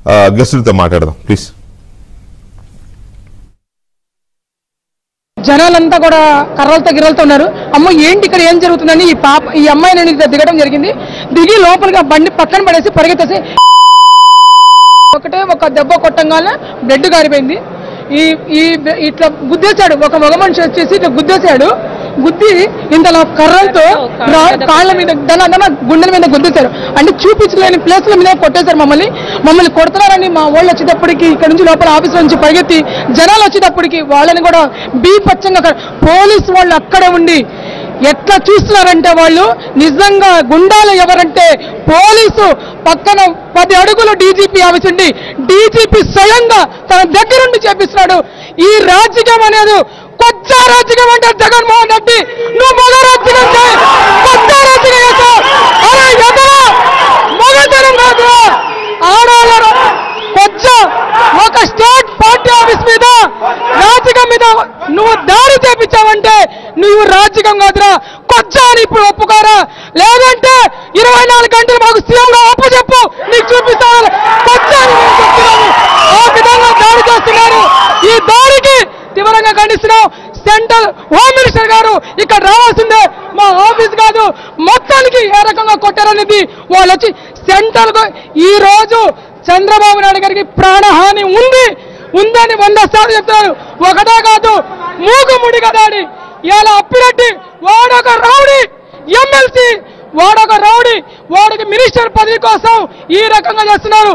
గెస్టులతో మాట్లాడదాం ప్లీజ్ జనాలంతా కూడా కర్రలతో గిర్రలతో ఉన్నారు అమ్మ ఏంటి ఇక్కడ ఏం జరుగుతుందని ఈ పాప ఈ అమ్మాయి నేను ఇక్కడ దిగడం జరిగింది దిగి లోపలికి ఆ బండి పక్కన పడేసి పరిగెత్తేసి ఒకటే ఒక దెబ్బ కొట్టంగానే బ్లడ్ గారిపోయింది ఈ ఈ ఇట్లా గుద్దేశాడు ఒక మగ మనిషి వచ్చేసి ఇట్లా గుద్దేశాడు గుద్ది ఇంతలో కర్రలతో రా- కాళ్ళ మీద దన దన గుండెల మీద గుద్దేశారు అంటే చూపించలేని ప్లేస్ల మీద కొట్టేశారు మమ్మల్ని మమ్మల్ని కొడుతున్నారని మా వాళ్ళు వచ్చేటప్పటికి ఇక్కడ నుంచి లోపల ఆఫీస్ నుంచి పరిగెత్తి జనాలు వచ్చేటప్పటికి వాళ్ళని కూడా బీపచ్చంగా అక్కడ- పోలీస్ వాళ్ళు అక్కడే ఉండి ఎట్లా చూస్తున్నారంటే వాళ్ళు నిజంగా గుండాలు ఎవరంటే పోలీసు పక్కన పది అడుగులు డీజీపీ ఆఫీస్ ఉండి డీజీపీ స్వయంగా తన దగ్గరుండి చేపిస్తున్నాడు ఈ రాజకీయం అనేది కొత్త రాజకీయం అంటే జగన్మోహన్ రెడ్డి నువ్వు మగ రాజకీయం చేయి కొత్త రాజకీయం చేస్తావు అరే ఎదరా మగతనం కాదురా ఆడవాళ్ళ కొత్త ఒక స్టేట్ పార్టీ ఆఫీస్ మీద రాజకీయం మీద నువ్వు దాడి చేపించావంటే నువ్వు రాజకీయం కాదురా కొత్త అని ఇప్పుడు ఒప్పుకోరా లేదంటే ఇరవై నాలుగు గంటలు మాకు సీఎం గా అప్పు చెప్పు నీకు చూపిస్తాను కొత్త అని మేము చెప్తున్నాము ఆ విధంగా దాడి చేస్తున్నారు ఈ దాడికి తీవ్రంగా ఖండిస్తున్నాం సెంట్రల్ హోమ్ మినిస్టర్ గారు ఇక్కడ రావాల్సిందే మా ఆఫీస్ కాదు మొత్తానికి ఏ రకంగా కొట్టారనేది వాళ్ళు వచ్చి సెంట్రల్ కు- ఈ రోజు చంద్రబాబు నాయుడు గారికి ప్రాణహాని ఉంది ఉందని వంద సార్లు చెప్తున్నారు ఒకటే కాదు మూగుముడి కదాడి ఇలా అప్పిరెడ్డి వాడొక రౌడీ ఎమ్మెల్సీ వాడొక రౌడీ వాడికి మినిస్టర్ పదవి కోసం ఈ రకంగా చేస్తున్నారు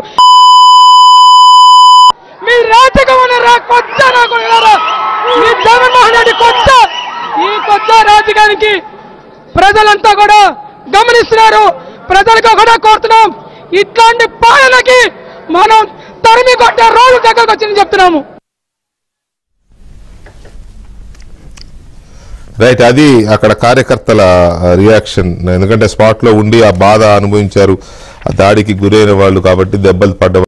మీ రాజకీయ రా కొత్త నాకు వినరా? మీ జగన్మోహన్ రెడ్డి కొత్త ఈ కొత్త రాజకీయానికి ప్రజలంతా కూడా గమనిస్తున్నారు ప్రజలకు ఒకటే కోరుతున్నాం ఇట్లాంటి పాలనకి మనం తరిమి కొట్టే రోజు దగ్గరకు వచ్చిందని చెప్తున్నాము రైట్ అది అక్కడ కార్యకర్తల రియాక్షన్ ఎందుకంటే స్పాట్ లో ఉండి ఆ బాధ అనుభవించారు ఆ దాడికి గురైన వాళ్ళు కాబట్టి దెబ్బలు పడ్డ